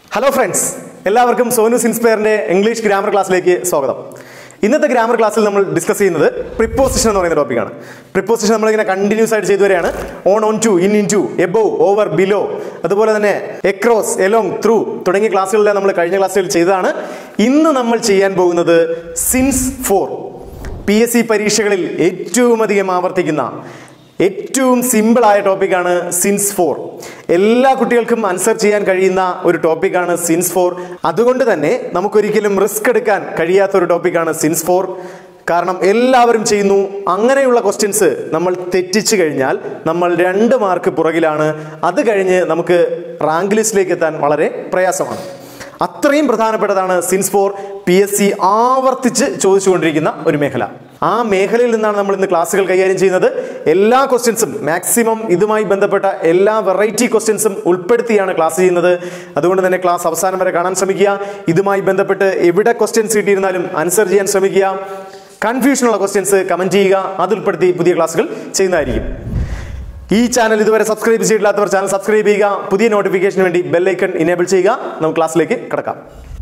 hello friends എല്ലാവർക്കും Sonu's ഇൻസ്പയറിന്റെ English grammar ക്ലാസ്സിലേക്ക് സ്വാഗതം ഇന്നത്തെ ഗ്രാമർ ക്ലാസ്സിൽ നമ്മൾ ഡിസ്കസ് ചെയ്യുന്നത് പ്രിപ്പോസിഷൻ എന്ന് പറയുന്ന ടോപ്പിക്കാണ് പ്രിപ്പോസിഷൻ നമ്മളിങ്ങനെ കണ്ടിന്യൂസ് ആയിട്ട് ചെയ്തു വരികയാണ് on on to in in to above over below അതുപോലെ തന്നെ എക്രോസ് എലോങ് ത്രൂ തുടങ്ങിയ ക്ലാസ്സുകളിലെ നമ്മൾ കഴിഞ്ഞ ക്ലാസ്സുകളിൽ ചെയ്തതാണ് ഇന്ന് നമ്മൾ ചെയ്യാൻ പോകുന്നത് since for P S C പരീക്ഷകളിൽ ഏറ്റവും അധികം ആവർത്തിക്കുന്ന ഏറ്റവും സിമ്പിളായ ടോപ്പിക്കാണ് സിൻസ് ഫോർ എല്ലാ കുട്ടികൾക്കും ആൻസർ ചെയ്യാൻ കഴിയുന്ന ഒരു ടോപ്പിക്കാണ് സിൻസ് ഫോർ അതുകൊണ്ട് തന്നെ നമുക്കൊരിക്കലും റിസ്ക് എടുക്കാൻ കഴിയാത്ത ഒരു ടോപ്പിക്കാണ് സിൻസ് ഫോർ കാരണം എല്ലാവരും ചെയ്യുന്നു അങ്ങനെയുള്ള ക്വസ്റ്റ്യൻസ് നമ്മൾ തെറ്റിച്ചു കഴിഞ്ഞാൽ നമ്മൾ രണ്ട് മാർക്ക് പുറകിലാണ് അത് കഴിഞ്ഞ് നമുക്ക് റാങ്ക് ലിസ്റ്റിലേക്ക് എത്താൻ വളരെ പ്രയാസമാണ് അത്രയും പ്രധാനപ്പെട്ടതാണ് since for P S C ആവർത്തിച്ച് ചോദിച്ചുകൊണ്ടിരിക്കുന്ന ഒരു മേഖല ആ മേഖലയിൽ നിന്നാണ് നമ്മൾ ഇന്ന് ക്ലാസ്സുകൾ കൈകാര്യം ചെയ്യുന്നത് എല്ലാ ക്വസ്റ്റ്യൻസും മാക്സിമം ഇതുമായി ബന്ധപ്പെട്ട എല്ലാ വെറൈറ്റി ക്വസ്റ്റ്യൻസും ഉൾപ്പെടുത്തിയാണ് ക്ലാസ് ചെയ്യുന്നത് അതുകൊണ്ട് തന്നെ ക്ലാസ് അവസാനം വരെ കാണാൻ ശ്രമിക്കുക ഇതുമായി ബന്ധപ്പെട്ട് എവിടെ ക്വസ്റ്റ്യൻസ് കിട്ടിയിരുന്നാലും ആൻസർ ചെയ്യാൻ ശ്രമിക്കുക കൺഫ്യൂഷനുള്ള ക്വസ്റ്റ്യൻസ് കമന്റ് ചെയ്യുക അത് ഉൾപ്പെടുത്തി പുതിയ ക്ലാസ്സുകൾ ചെയ്യുന്നതായിരിക്കും ഈ ചാനൽ ഇതുവരെ സബ്സ്ക്രൈബ് ചെയ്തിട്ടില്ലാത്തവർ ചാനൽ സബ്സ്ക്രൈബ് ചെയ്യുക പുതിയ നോട്ടിഫിക്കേഷന് വേണ്ടി ബെല്ലൈക്കൺ ഇനേബിൾ ചെയ്യുക നമുക്ക് ക്ലാസ്സിലേക്ക് കിടക്കാം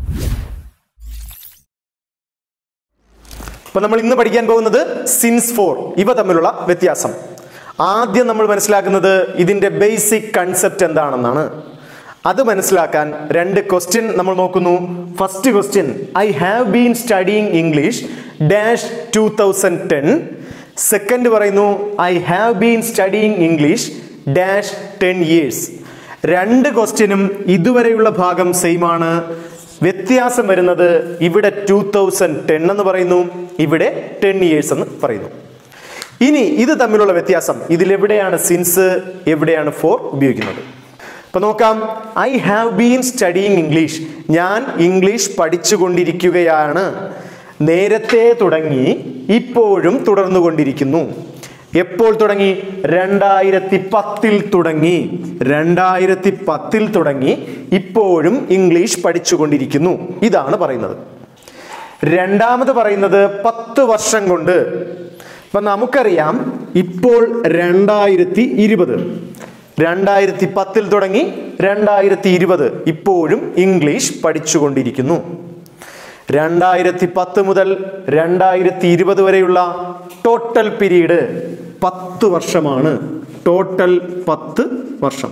അപ്പൊ നമ്മൾ ഇന്ന് പഠിക്കാൻ പോകുന്നത് സിൻസ് ഫോർ ഇവ തമ്മിലുള്ള വ്യത്യാസം ആദ്യം നമ്മൾ മനസ്സിലാക്കുന്നത് ഇതിന്റെ ബേസിക് കൺസെപ്റ്റ് എന്താണെന്നാണ് അത് മനസ്സിലാക്കാൻ രണ്ട് ക്വസ്റ്റ്യൻ നമ്മൾ നോക്കുന്നു first question I have been studying English dash two thousand ten second പറയുന്നു I have been studying English dash ten years രണ്ട് ക്വസ്റ്റ്യനും ഇതുവരെയുള്ള ഭാഗം സെയിം ആണ് വ്യത്യാസം വരുന്നത് ഇവിടെ ടൂ തൗസൻഡ് ടെൻ എന്ന് പറയുന്നു ഇവിടെ ടെൻ ഇയേഴ്സ് എന്ന് പറയുന്നു ഇനി ഇത് തമ്മിലുള്ള വ്യത്യാസം ഇതിലെവിടെയാണ് സിൻസ് എവിടെയാണ് ഫോർ ഉപയോഗിക്കുന്നത് അപ്പൊ നോക്കാം I have been studying English ഞാൻ ഇംഗ്ലീഷ് പഠിച്ചുകൊണ്ടിരിക്കുകയാണ് നേരത്തെ തുടങ്ങി ഇപ്പോഴും തുടർന്നുകൊണ്ടിരിക്കുന്നു എപ്പോൾ തുടങ്ങി രണ്ടായിരത്തി പത്തിൽ തുടങ്ങി രണ്ടായിരത്തി പത്തിൽ തുടങ്ങി ഇപ്പോഴും ഇംഗ്ലീഷ് പഠിച്ചുകൊണ്ടിരിക്കുന്നു ഇതാണ് പറയുന്നത് രണ്ടാമത് പറയുന്നത് പത്ത് വർഷം കൊണ്ട് അപ്പൊ നമുക്കറിയാം ഇപ്പോൾ രണ്ടായിരത്തി ഇരുപത് രണ്ടായിരത്തി പത്തിൽ തുടങ്ങി രണ്ടായിരത്തി ഇരുപത് ഇപ്പോഴും ഇംഗ്ലീഷ് പഠിച്ചുകൊണ്ടിരിക്കുന്നു രണ്ടായിരത്തി പത്ത് മുതൽ രണ്ടായിരത്തി ഇരുപത് വരെയുള്ള ടോട്ടൽ പീരീഡ് പത്ത് വർഷമാണ് ടോട്ടൽ പത്ത് വർഷം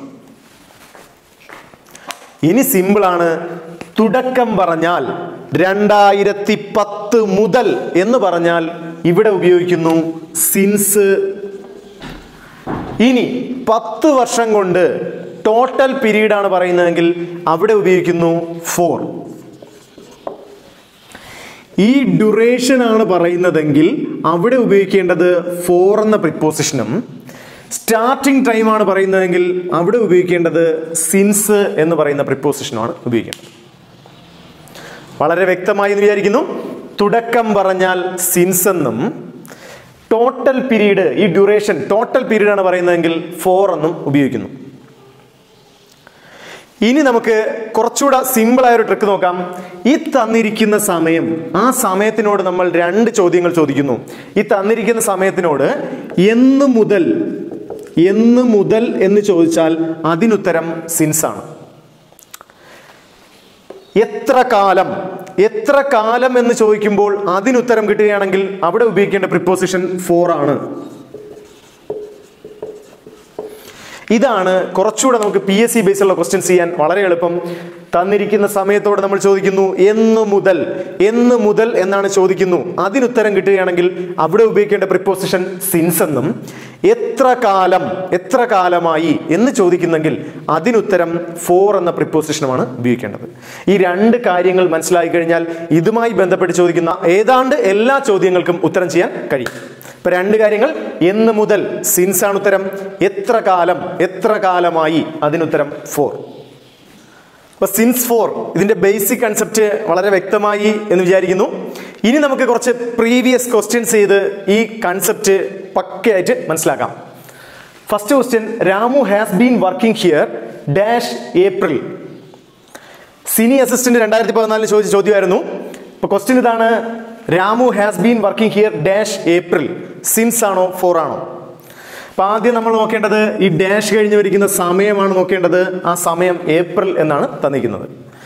ഇനി സിമ്പിളാണ് തുടക്കം പറഞ്ഞാൽ രണ്ടായിരത്തി പത്ത് മുതൽ എന്ന് പറഞ്ഞാൽ ഇവിടെ ഉപയോഗിക്കുന്നു സിൻസ് ഇനി പത്ത് വർഷം കൊണ്ട് ടോട്ടൽ പീരീഡ് ആണ് പറയുന്നതെങ്കിൽ അവിടെ ഉപയോഗിക്കുന്നു ഫോർ ഈ ഡ്യൂറേഷൻ ആണ് പറയുന്നതെങ്കിൽ അവിടെ ഉപയോഗിക്കേണ്ടത് ഫോർ എന്ന പ്രിപ്പോസിഷനും സ്റ്റാർട്ടിംഗ് ടൈം ആണ് പറയുന്നതെങ്കിൽ അവിടെ ഉപയോഗിക്കേണ്ടത് സിൻസ് എന്ന് പറയുന്ന പ്രിപ്പോസിഷനുമാണ് ഉപയോഗിക്കേണ്ടത് വളരെ വ്യക്തമായി എന്ന് വിചാരിക്കുന്നു തുടക്കം പറഞ്ഞാൽ സിൻസ് എന്നും ടോട്ടൽ പീരീഡ് ഈ ഡ്യൂറേഷൻ ടോട്ടൽ പീരീഡ് ആണ് പറയുന്നതെങ്കിൽ ഫോർ എന്നും ഉപയോഗിക്കുന്നു ഇനി നമുക്ക് കുറച്ചുകൂടെ സിമ്പിൾ ആയ ഒരു ട്രിക്ക് നോക്കാം ഈ തന്നിരിക്കുന്ന സമയം ആ സമയത്തിനോട് നമ്മൾ രണ്ട് ചോദ്യങ്ങൾ ചോദിക്കുന്നു ഈ തന്നിരിക്കുന്ന സമയത്തിനോട് എന്ന് മുതൽ എന്ന് മുതൽ എന്ന് ചോദിച്ചാൽ അതിനുത്തരം സിൻസ് ആണ് എത്ര കാലം എത്ര കാലം എന്ന് ചോദിക്കുമ്പോൾ അതിനുത്തരം കിട്ടുകയാണെങ്കിൽ അവിടെ ഉപയോഗിക്കേണ്ട പ്രിപ്പോസിഷൻ ഫോർ ആണ് ഇതാണ് കുറച്ചുകൂടെ നമുക്ക് പി എസ് സി ബേസുള്ള ക്വസ്റ്റ്യൻസ് ചെയ്യാൻ വളരെ എളുപ്പം തന്നിരിക്കുന്ന സമയത്തോടെ നമ്മൾ ചോദിക്കുന്നു എന്ന് മുതൽ എന്ന് മുതൽ എന്നാണ് ചോദിക്കുന്നു അതിനുത്തരം കിട്ടുകയാണെങ്കിൽ അവിടെ ഉപയോഗിക്കേണ്ട പ്രിപ്പോസിഷൻ സിൻസ് എന്നും എത്ര കാലം എത്ര കാലമായി എന്ന് ചോദിക്കുന്നെങ്കിൽ അതിനുത്തരം ഫോർ എന്ന പ്രിപ്പോസിഷനുമാണ് ഉപയോഗിക്കേണ്ടത് ഈ രണ്ട് കാര്യങ്ങൾ മനസ്സിലായി കഴിഞ്ഞാൽ ഇതുമായി ബന്ധപ്പെട്ട് ചോദിക്കുന്ന ഏതാണ്ട് എല്ലാ ചോദ്യങ്ങൾക്കും ഉത്തരം ചെയ്യാൻ കഴിയും ഇപ്പൊ രണ്ട് കാര്യങ്ങൾ എന്ന് മുതൽ സിൻസ് ആണ് ഉത്തരം എത്ര കാലം എത്ര കാലമായി അതിനുത്തരം ഫോർ അപ്പൊ സിൻസ് ഫോർ ഇതിന്റെ ബേസിക് കൺസെപ്റ്റ് വളരെ വ്യക്തമായി എന്ന് വിചാരിക്കുന്നു ഇനി നമുക്ക് കുറച്ച് പ്രീവിയസ് ക്വസ്റ്റ്യൻസ് ചെയ്ത് ഈ കൺസെപ്റ്റ് പക്കയായിട്ട് മനസ്സിലാക്കാം first question Ramu has been working here dash April since assistant രണ്ടായിരത്തി പതിനാലിന് ചോദിച്ച ചോദ്യമായിരുന്നു ഇപ്പൊ ക്വസ്റ്റ്യൻ ഇതാണ് Ramu has been working here dash April since ആണോ ഫോർ ആണോ അപ്പൊ ആദ്യം നമ്മൾ നോക്കേണ്ടത് ഈ ഡാഷ് കഴിഞ്ഞ് വരിക്കുന്ന സമയമാണ് നോക്കേണ്ടത് ആ സമയം ഏപ്രിൽ എന്നാണ് തന്നിരിക്കുന്നത്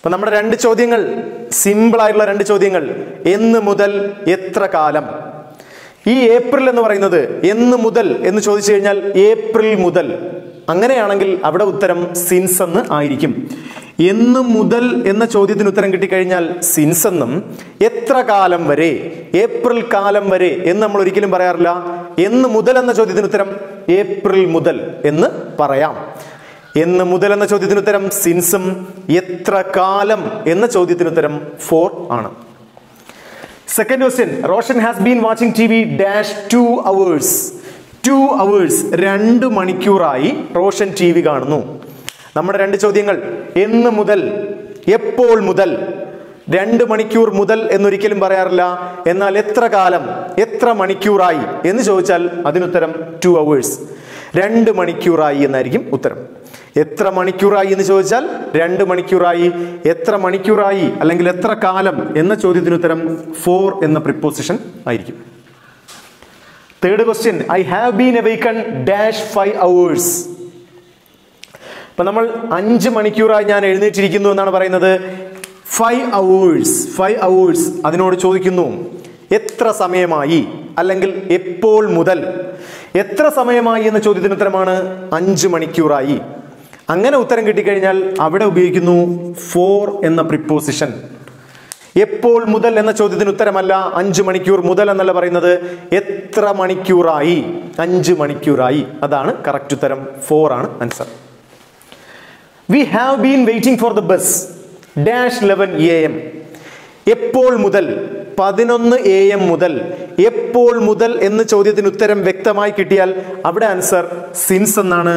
അപ്പൊ നമ്മുടെ രണ്ട് ചോദ്യങ്ങൾ സിമ്പിൾ ആയിട്ടുള്ള രണ്ട് ചോദ്യങ്ങൾ എന്ന് മുതൽ എത്ര കാലം ഈ ഏപ്രിൽ എന്ന് പറയുന്നത് എന്ന് മുതൽ എന്ന് ചോദിച്ചു കഴിഞ്ഞാൽ ഏപ്രിൽ മുതൽ അങ്ങനെയാണെങ്കിൽ അവിടെ ഉത്തരം സിൻസ് എന്ന് ആയിരിക്കും എന്ന് മുതൽ എന്ന ചോദ്യത്തിന് ഉത്തരം കിട്ടിക്കഴിഞ്ഞാൽ സിൻസ് എന്നും എത്ര കാലം വരെ ഏപ്രിൽ കാലം വരെ എന്ന് നമ്മൾ ഒരിക്കലും പറയാറില്ല എന്ന് മുതൽ എന്ന ചോദ്യത്തിന് ഉത്തരം ഏപ്രിൽ മുതൽ എന്ന് പറയാം എന്ന് മുതൽ എന്ന ചോദ്യത്തിന് ഉത്തരം സിൻസും എത്ര കാലം എന്ന ചോദ്യത്തിന് ഉത്തരം ഫോർ ആണ് second question Roshan has been watching T V dash two hours two hours രണ്ട് മണിക്കൂറായി റോഷൻ ടി വി കാണുന്നു നമ്മുടെ രണ്ട് ചോദ്യങ്ങൾ എന്ന് മുതൽ എപ്പോൾ മുതൽ രണ്ട് മണിക്കൂർ മുതൽ എന്നൊരിക്കലും പറയാറില്ല എന്നാൽ എത്ര കാലം എത്ര മണിക്കൂറായി എന്ന് ചോദിച്ചാൽ അതിനുത്തരം ടു അവേഴ്സ് രണ്ട് മണിക്കൂറായി എന്നായിരിക്കും ഉത്തരം എത്ര മണിക്കൂറായി എന്ന് ചോദിച്ചാൽ രണ്ട് മണിക്കൂറായി എത്ര മണിക്കൂറായി അല്ലെങ്കിൽ എത്ര കാലം എന്ന ചോദ്യത്തിന് ഉത്തരം ഫോർ എന്ന പ്രിപ്പോസിഷൻ ആയിരിക്കും third question I have been awaken dash five hours അപ്പൊ നമ്മൾ അഞ്ച് മണിക്കൂറായി ഞാൻ എഴുന്നേറ്റിരിക്കുന്നു എന്നാണ് പറയുന്നത് ഫൈവ് അവേഴ്സ് ഫൈവ് അവേഴ്സ് അതിനോട് ചോദിക്കുന്നു എത്ര സമയമായി അല്ലെങ്കിൽ എപ്പോൾ മുതൽ എത്ര സമയമായി എന്ന ചോദ്യത്തിന് ഉത്തരമാണ് അഞ്ച് മണിക്കൂറായി അങ്ങനെ ഉത്തരം കിട്ടിക്കഴിഞ്ഞാൽ അവിടെ ഉപയോഗിക്കുന്നു ഫോർ എന്ന പ്രിപ്പോസിഷൻ എപ്പോൾ മുതൽ എന്ന ചോദ്യത്തിന് ഉത്തരമല്ല അഞ്ച് മണിക്കൂർ മുതൽ എന്നല്ല പറയുന്നത് എത്ര മണിക്കൂറായി അഞ്ച് മണിക്കൂറായി അതാണ് കറക്റ്റ് ഉത്തരം ഫോർ ആണ് answer we have been waiting for the bus dash eleven A M എപ്പോൾ മുതൽ പതിനൊന്ന് എ എം മുതൽ എപ്പോൾ മുതൽ എന്ന ചോദ്യത്തിന് ഉത്തരം വ്യക്തമായി കിട്ടിയാൽ അവിടെ ആൻസർ സിൻസ് എന്നാണ്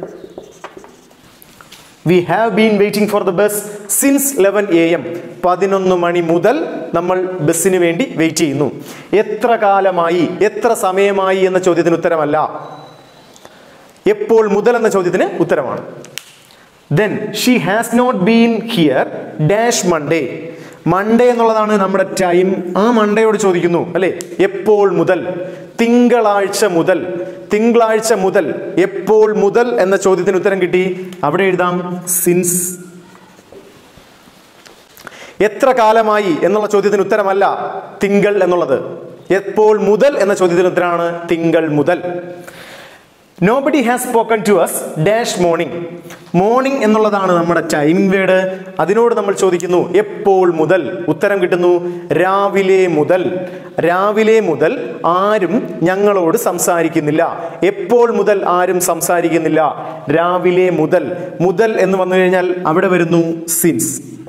we have been waiting for the bus since eleven A M പതിനൊന്ന് മണി മുതൽ നമ്മൾ ബസ്സിന് വേണ്ടി വെയിറ്റ് ചെയ്യുന്നു എത്ര കാലമായി എത്ര സമയമായി എന്ന ചോദ്യത്തിന് ഉത്തരമല്ല എപ്പോൾ മുതൽ എന്ന ചോദ്യത്തിന് ഉത്തരമാണ് then she has not been here dash Monday Monday എന്നുള്ളതാണ് നമ്മുടെ ടൈം ആ മൺഡേയോട് ചോദിക്കുന്നു അല്ലെ എപ്പോൾ മുതൽ തിങ്കളാഴ്ച മുതൽ തിങ്കളാഴ്ച മുതൽ എപ്പോൾ മുതൽ എന്ന ചോദ്യത്തിന് ഉത്തരം കിട്ടി അവിടെ എഴുതാം സിൻസ് എത്ര കാലമായി എന്നുള്ള ചോദ്യത്തിന് ഉത്തരമല്ല തിങ്കൾ എന്നുള്ളത് എപ്പോൾ മുതൽ എന്ന ചോദ്യത്തിന് ഉത്തരമാണ് തിങ്കൾ മുതൽ nobody has spoken to us dash morning morning എന്നുള്ളതാണ് നമ്മുടെ ടൈമിംഗ് വേർഡ് അതിനോട് നമ്മൾ ചോദിക്കുന്നു എപ്പോൾ മുതൽ ഉത്തരം കിട്ടുന്നു രാവിലെ മുതൽ രാവിലെ മുതൽ ആരും ഞങ്ങളോട് സംസാരിക്കുന്നില്ല എപ്പോൾ മുതൽ ആരും സംസാരിക്കുന്നില്ല രാവിലെ മുതൽ മുതൽ എന്ന് വന്നു കഴിഞ്ഞാൽ അവിടെ വരുന്നു സിൻസ്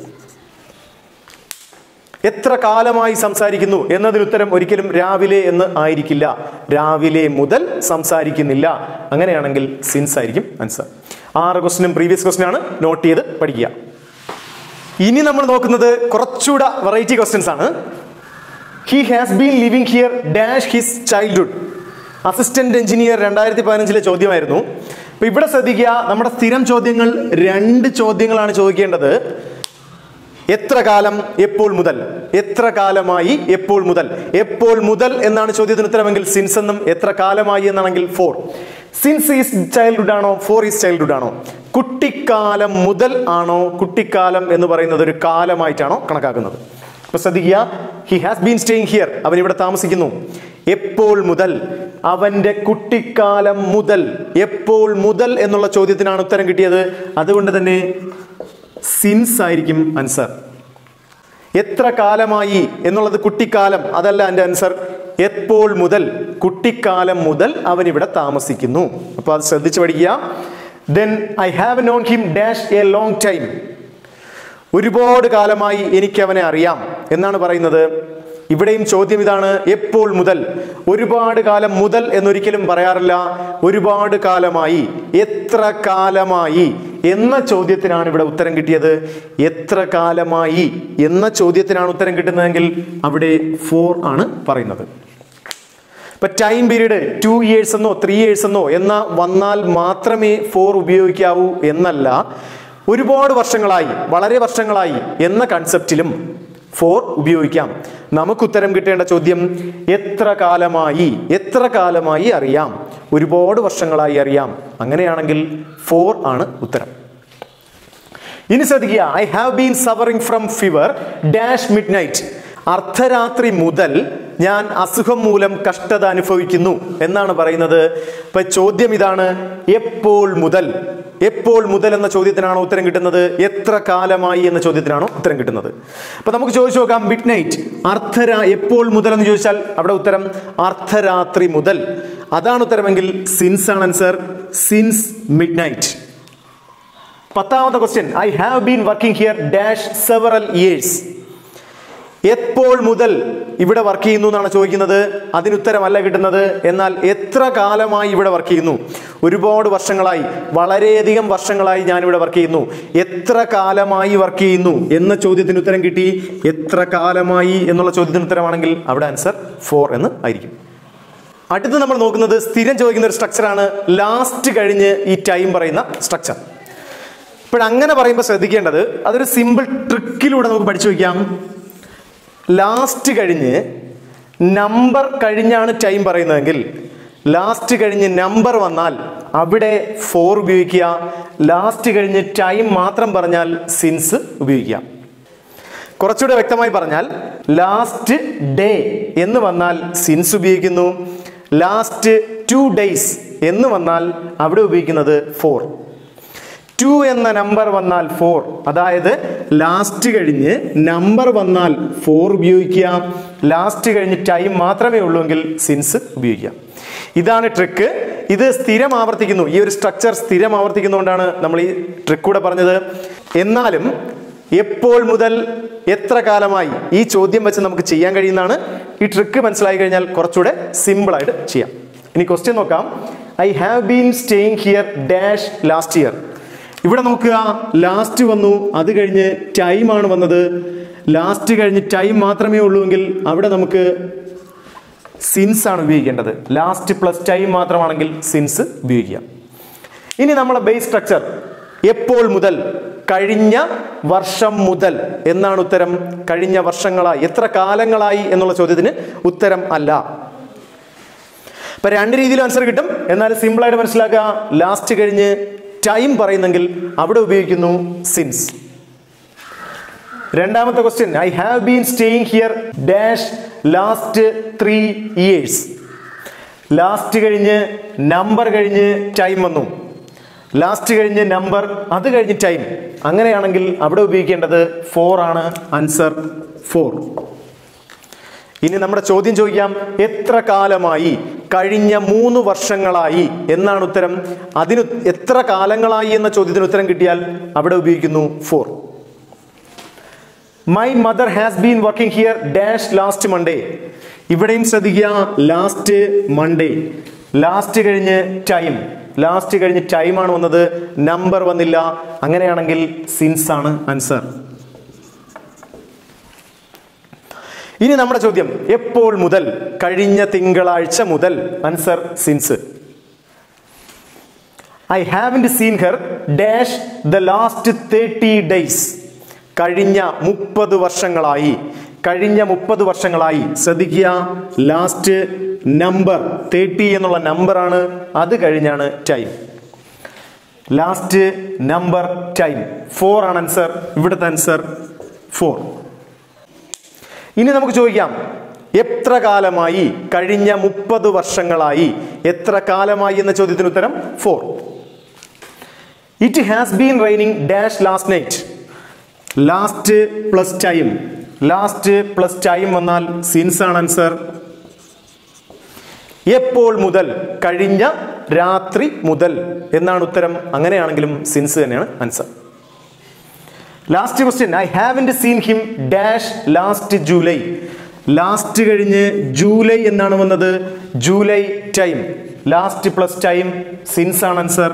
എത്ര കാലമായി സംസാരിക്കുന്നു എന്നതിന് ഉത്തരം ഒരിക്കലും രാവിലെ എന്ന് ആയിരിക്കില്ല രാവിലെ മുതൽ സംസാരിക്കുന്നില്ല അങ്ങനെയാണെങ്കിൽ സിൻസ് ആയിരിക്കും ആൻസർ ആറ് ക്വസ്റ്റിനും പ്രീവിയസ് ക്വസ്റ്റ്യൻ ആണ് നോട്ട് ചെയ്ത് പഠിക്കുക ഇനി നമ്മൾ നോക്കുന്നത് കുറച്ചുകൂടെ വെറൈറ്റി ക്വസ്റ്റ്യൻസ് ആണ് he has been living here dash his childhood assistant engineer രണ്ടായിരത്തി പതിനഞ്ചിലെ ചോദ്യമായിരുന്നു അപ്പൊ ഇവിടെ ശ്രദ്ധിക്കുക നമ്മുടെ സ്ഥിരം ചോദ്യങ്ങൾ രണ്ട് ചോദ്യങ്ങളാണ് ചോദിക്കേണ്ടത് എത്ര കാലം എപ്പോൾ മുതൽ എത്ര കാലമായി എപ്പോൾ മുതൽ എപ്പോൾ മുതൽ എന്നാണ് ചോദ്യത്തിന് ഉത്തരമെങ്കിൽ സിൻസ് എന്നും എത്ര കാലമായി എന്നാണെങ്കിൽ ഫോർ സിൻസ് ഈസ് ചൈൽഡ്ഹുഡ് ആണോ ഫോർ ഈസ് ചൈൽഡ്ഹുഡ് ആണോ കുട്ടിക്കാലം മുതൽ ആണോ കുട്ടിക്കാലം എന്ന് പറയുന്നത് ഒരു കാലമായിട്ടാണോ കണക്കാക്കുന്നത് അപ്പൊ ശ്രദ്ധിക്കുക he has been staying here അവൻ ഇവിടെ താമസിക്കുന്നു എപ്പോൾ മുതൽ അവന്റെ കുട്ടിക്കാലം മുതൽ എപ്പോൾ മുതൽ എന്നുള്ള ചോദ്യത്തിനാണ് ഉത്തരം കിട്ടിയത് അതുകൊണ്ട് തന്നെ സിൻസ് ആയിരിക്കും ആൻസർ എത്ര കാലമായി എന്നുള്ളത് കുട്ടിക്കാലം അതല്ല എൻ്റെ ആൻസർ എപ്പോൾ മുതൽ കുട്ടിക്കാലം മുതൽ അവൻ ഇവിടെ താമസിക്കുന്നു അപ്പൊ അത് ശ്രദ്ധിച്ചു പഠിക്കുക then I have known him dash a long time ഒരുപാട് കാലമായി എനിക്ക് അവനെ അറിയാം എന്നാണ് പറയുന്നത് ഇവിടെയും ചോദ്യം ഇതാണ് എപ്പോൾ മുതൽ ഒരുപാട് കാലം മുതൽ എന്നൊരിക്കലും പറയാറില്ല ഒരുപാട് കാലമായി എത്ര കാലമായി എന്ന ചോദ്യത്തിനാണ് ഇവിടെ ഉത്തരം കിട്ടിയത് എത്ര കാലമായി എന്ന ചോദ്യത്തിനാണ് ഉത്തരം കിട്ടുന്നതെങ്കിൽ അവിടെ ഫോർ ആണ് പറയുന്നത് ഇപ്പൊ ടൈം പീരീഡ് ടു ഇയേഴ്സ് എന്നോ ത്രീ ഇയേഴ്സ് എന്നോ എന്ന വന്നാൽ മാത്രമേ ഫോർ ഉപയോഗിക്കാവൂ എന്നല്ല ഒരുപാട് വർഷങ്ങളായി വളരെ വർഷങ്ങളായി എന്ന കൺസെപ്റ്റിലും ഫോർ ഉപയോഗിക്കാം നമുക്ക് ഉത്തരം കിട്ടേണ്ട ചോദ്യം എത്ര കാലമായി എത്ര കാലമായി അറിയാം ഒരുപാട് വർഷങ്ങളായി അറിയാം അങ്ങനെയാണെങ്കിൽ ഫോർ ആണ് ഉത്തരം ഇനി ശ്രദ്ധിക്കുക I have been suffering from fever dash midnight അർദ്ധരാത്രി മുതൽ ഞാൻ അസുഖം മൂലം കഷ്ടത അനുഭവിക്കുന്നു എന്നാണ് പറയുന്നത് ഇപ്പൊ ചോദ്യം ഇതാണ് എപ്പോൾ മുതൽ എപ്പോൾ മുതൽ എന്ന ചോദ്യത്തിനാണോ ഉത്തരം കിട്ടുന്നത് എത്ര കാലമായി എന്ന ചോദ്യത്തിനാണോ ഉത്തരം കിട്ടുന്നത് അപ്പൊ നമുക്ക് ചോദിച്ചു നോക്കാം മിഡ് നൈറ്റ് അർദ്ധരാ എപ്പോൾ മുതൽ എന്ന് ചോദിച്ചാൽ അവിടെ ഉത്തരം അർദ്ധരാത്രി മുതൽ അതാണ് ഉത്തരമെങ്കിൽ സിൻസ് ആണ് ആൻസർ സിൻസ് മിഡ് നൈറ്റ് പത്താമത്തെ question I have been working here dash several years എപ്പോൾ മുതൽ ഇവിടെ വർക്ക് ചെയ്യുന്നു എന്നാണ് ചോദിക്കുന്നത് അതിനുത്തരമല്ല കിട്ടുന്നത് എന്നാൽ എത്ര കാലമായി ഇവിടെ വർക്ക് ചെയ്യുന്നു ഒരുപാട് വർഷങ്ങളായി വളരെയധികം വർഷങ്ങളായി ഞാൻ ഇവിടെ വർക്ക് ചെയ്യുന്നു എത്ര കാലമായി വർക്ക് ചെയ്യുന്നു എന്ന ചോദ്യത്തിന് ഉത്തരം കിട്ടി എത്ര കാലമായി എന്നുള്ള ചോദ്യത്തിന് ഉത്തരമാണെങ്കിൽ അവിടെ ആൻസർ ഫോർ എന്ന് ആയിരിക്കും അടുത്ത് നമ്മൾ നോക്കുന്നത് സ്ഥിരം ചോദിക്കുന്ന ഒരു സ്ട്രക്ചറാണ് ലാസ്റ്റ് കഴിഞ്ഞ് ഈ ടൈം പറയുന്ന സ്ട്രക്ചർ ഇപ്പോഴങ്ങനെ പറയുമ്പോൾ ശ്രദ്ധിക്കേണ്ടത് അതൊരു സിമ്പിൾ ട്രിക്കിലൂടെ നമുക്ക് പഠിച്ചു വയ്ക്കാം ലാസ്റ്റ് കഴിഞ്ഞ് നമ്പർ കഴിഞ്ഞാണ് ടൈം പറയുന്നതെങ്കിൽ ലാസ്റ്റ് കഴിഞ്ഞ് നമ്പർ വന്നാൽ അവിടെ ഫോർ ഉപയോഗിക്കുക ലാസ്റ്റ് കഴിഞ്ഞ് ടൈം മാത്രം പറഞ്ഞാൽ സിൻസ് ഉപയോഗിക്കുക കുറച്ചുകൂടെ വ്യക്തമായി പറഞ്ഞാൽ ലാസ്റ്റ് ഡേ എന്ന് വന്നാൽ സിൻസ് ഉപയോഗിക്കുന്നു ലാസ്റ്റ് ടു ഡേയ്സ് എന്ന് വന്നാൽ അവിടെ ഉപയോഗിക്കുന്നത് ഫോർ ടു എന്ന നമ്പർ വന്നാൽ ഫോർ അതായത് ലാസ്റ്റ് കഴിഞ്ഞ് നമ്പർ വന്നാൽ ഫോർ ഉപയോഗിക്കുക ലാസ്റ്റ് കഴിഞ്ഞ് ടൈം മാത്രമേ ഉള്ളൂവെങ്കിൽ സിൻസ് ഉപയോഗിക്കാം ഇതാണ് ട്രിക്ക് ഇത് സ്ഥിരം ആവർത്തിക്കുന്നു ഈ ഒരു സ്ട്രക്ചർ സ്ഥിരം ആവർത്തിക്കുന്നതുകൊണ്ടാണ് നമ്മൾ ഈ ട്രിക്ക് കൂടെ പറഞ്ഞത് എന്നാലും എപ്പോൾ മുതൽ എത്ര കാലമായി ഈ ചോദ്യം വെച്ച് നമുക്ക് ചെയ്യാൻ കഴിയുന്നതാണ് ഈ ട്രിക്ക് മനസ്സിലായി കഴിഞ്ഞാൽ കുറച്ചുകൂടെ സിമ്പിളായിട്ട് ചെയ്യാം ഇനി ക്വസ്റ്റ്യൻ നോക്കാം I have been staying here dash last year ഇവിടെ നോക്കുക ലാസ്റ്റ് വന്നു അത് കഴിഞ്ഞ് ടൈമാണ് വന്നത് ലാസ്റ്റ് കഴിഞ്ഞ് ടൈം മാത്രമേ ഉള്ളൂവെങ്കിൽ അവിടെ നമുക്ക് സിൻസ് ആണ് ഉപയോഗിക്കേണ്ടത് ലാസ്റ്റ് പ്ലസ് ടൈം മാത്രമാണെങ്കിൽ സിൻസ് ഉപയോഗിക്കാം ഇനി നമ്മളെ ബേസ് സ്ട്രക്ചർ എപ്പോൾ മുതൽ കഴിഞ്ഞ വർഷം മുതൽ എന്നാണ് ഉത്തരം കഴിഞ്ഞ വർഷങ്ങളായി എത്ര കാലങ്ങളായി എന്നുള്ള ചോദ്യത്തിന് ഉത്തരം അല്ല ഇപ്പൊ രണ്ട് രീതിയിലും ആൻസർ കിട്ടും എന്നാൽ സിമ്പിൾ ആയിട്ട് മനസ്സിലാക്കുക ലാസ്റ്റ് കഴിഞ്ഞ് ടൈം പറയുന്നെങ്കിൽ അവിടെ ഉപയോഗിക്കുന്നു സിൻസ് രണ്ടാമത്തെ question I have been staying here dash last three years last കഴിഞ്ഞ് നമ്പർ കഴിഞ്ഞ് ടൈം വന്നു ലാസ്റ്റ് കഴിഞ്ഞ് നമ്പർ അത് കഴിഞ്ഞ് ടൈം അങ്ങനെയാണെങ്കിൽ അവിടെ ഉപയോഗിക്കേണ്ടത് ഫോർ ആണ് ആൻസർ ഫോർ ഇനി നമ്മുടെ ചോദ്യം ചോദിക്കാം എത്ര കാലമായി കഴിഞ്ഞ മൂന്ന് വർഷങ്ങളായി എന്നാണ് ഉത്തരം അതിന് എത്ര കാലങ്ങളായി എന്ന ചോദ്യത്തിന് ഉത്തരം കിട്ടിയാൽ അവിടെ ഉപയോഗിക്കുന്നു for my mother has been working here dash last Monday ഇവിടെയും ശ്രദ്ധിക്കുക ലാസ്റ്റ് മൺഡേ ലാസ്റ്റ് കഴിഞ്ഞ് ടൈം ലാസ്റ്റ് കഴിഞ്ഞ് ടൈമാണ് വന്നത് നമ്പർ വന്നില്ല അങ്ങനെയാണെങ്കിൽ സിൻസ് ആണ് ആൻസർ ഇനി നമ്മുടെ ചോദ്യം എപ്പോൾ മുതൽ കഴിഞ്ഞ തിങ്കളാഴ്ച മുതൽ answer since I have seen her dash the last thirty days കഴിഞ്ഞ മുപ്പത് വർഷങ്ങളായി കഴിഞ്ഞ മുപ്പത് വർഷങ്ങളായി ശ്രദ്ധിക്കുക ലാസ്റ്റ് നമ്പർ തേർട്ടി എന്നുള്ള നമ്പറാണ് അത് കഴിഞ്ഞാണ് time last number time for ആണ് ആൻസർ ഇവിടുത്തെ ആൻസർ ഫോർ ഇനി നമുക്ക് ചോദിക്കാം എത്ര കാലമായി കഴിഞ്ഞ മുപ്പത് വർഷങ്ങളായി എത്ര കാലമായി എന്ന ചോദ്യത്തിന് ഉത്തരം for it has been raining dash last night last plus time last plus time വന്നാൽ സിൻസ് ആണ് ആൻസർ എപ്പോൾ മുതൽ കഴിഞ്ഞ രാത്രി മുതൽ എന്നാണ് ഉത്തരം അങ്ങനെയാണെങ്കിലും സിൻസ് തന്നെയാണ് answer last question I have seen him dash last July last കഴിഞ്ഞ് ജൂലൈ എന്നാണ് വന്നത് July time last plus time since ആണ് ആൻസർ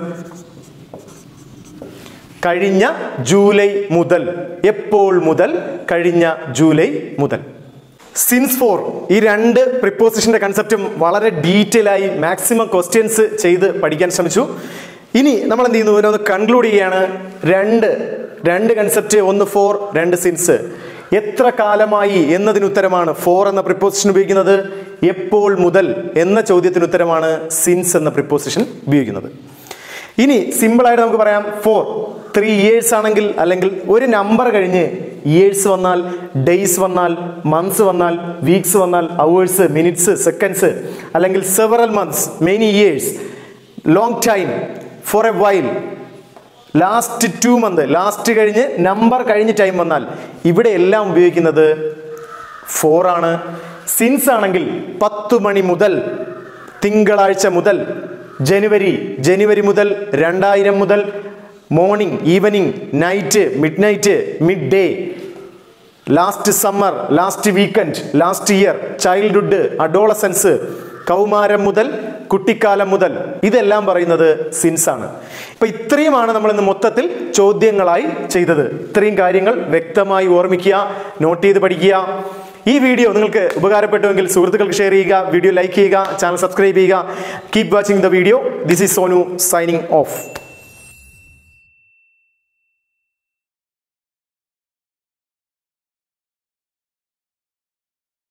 കഴിഞ്ഞ ജൂലൈ മുതൽ എപ്പോൾ മുതൽ കഴിഞ്ഞ ജൂലൈ മുതൽ സിൻസ് ഫോർ ഈ രണ്ട് പ്രിപ്പോസിഷന്റെ കൺസെപ്റ്റും വളരെ ഡീറ്റെയിൽ ആയി മാക്സിമം ക്വസ്റ്റ്യൻസ് ചെയ്ത് പഠിക്കാൻ ശ്രമിച്ചു ഇനി നമ്മൾ എന്ത് ചെയ്യുന്നു ഇതിനൊന്ന് കൺക്ലൂഡ് ചെയ്യാണ് രണ്ട് രണ്ട് കൺസെപ്റ്റ് ഒന്ന് ഫോർ രണ്ട് സിൻസ് എത്ര കാലമായി എന്നതിന് ഉത്തരമാണ് ഫോർ എന്ന പ്രിപ്പോസിഷൻ ഉപയോഗിക്കുന്നത് എപ്പോൾ മുതൽ എന്ന ചോദ്യത്തിന് ഉത്തരമാണ് സിൻസ് എന്ന പ്രിപ്പോസിഷൻ ഉപയോഗിക്കുന്നത് ഇനി സിമ്പിളായിട്ട് നമുക്ക് പറയാം ഫോർ ത്രീ ഇയേഴ്സ് ആണെങ്കിൽ അല്ലെങ്കിൽ ഒരു നമ്പർ കഴിഞ്ഞ് ഇയേഴ്സ് വന്നാൽ ഡേയ്സ് വന്നാൽ മന്ത്സ് വന്നാൽ വീക്സ് വന്നാൽ അവേഴ്സ് മിനിറ്റ്സ് സെക്കൻഡ്സ് അല്ലെങ്കിൽ several months many years long time for a while last two month last കഴിഞ്ഞ് നമ്പർ കഴിഞ്ഞ് ടൈം വന്നാൽ ഇവിടെ എല്ലാം ഉപയോഗിക്കുന്നത് ഫോർ ആണ് സിൻസ് ആണെങ്കിൽ പത്ത് മണി മുതൽ തിങ്കളാഴ്ച മുതൽ ജനുവരി ജനുവരി മുതൽ രണ്ടായിരം മുതൽ morning evening night midnight midday last summer last weekend last year childhood adolescence കൗമാരം മുതൽ കുട്ടിക്കാലം മുതൽ ഇതെല്ലാം പറയുന്നത് സിൻസ് ആണ് ഇപ്പൊ ഇത്രയുമാണ് നമ്മൾ ഇന്ന് മൊത്തത്തിൽ ചോദ്യങ്ങളായി ചെയ്തത് ഇത്രയും കാര്യങ്ങൾ വ്യക്തമായി ഓർമ്മിക്കുക നോട്ട് ചെയ്ത് പഠിക്കുക ഈ വീഡിയോ നിങ്ങൾക്ക് ഉപകാരപ്പെട്ടുവെങ്കിൽ സുഹൃത്തുക്കൾക്ക് ഷെയർ ചെയ്യുക വീഡിയോ ലൈക്ക് ചെയ്യുക ചാനൽ സബ്സ്ക്രൈബ് ചെയ്യുക keep watching the video this is Sonu signing of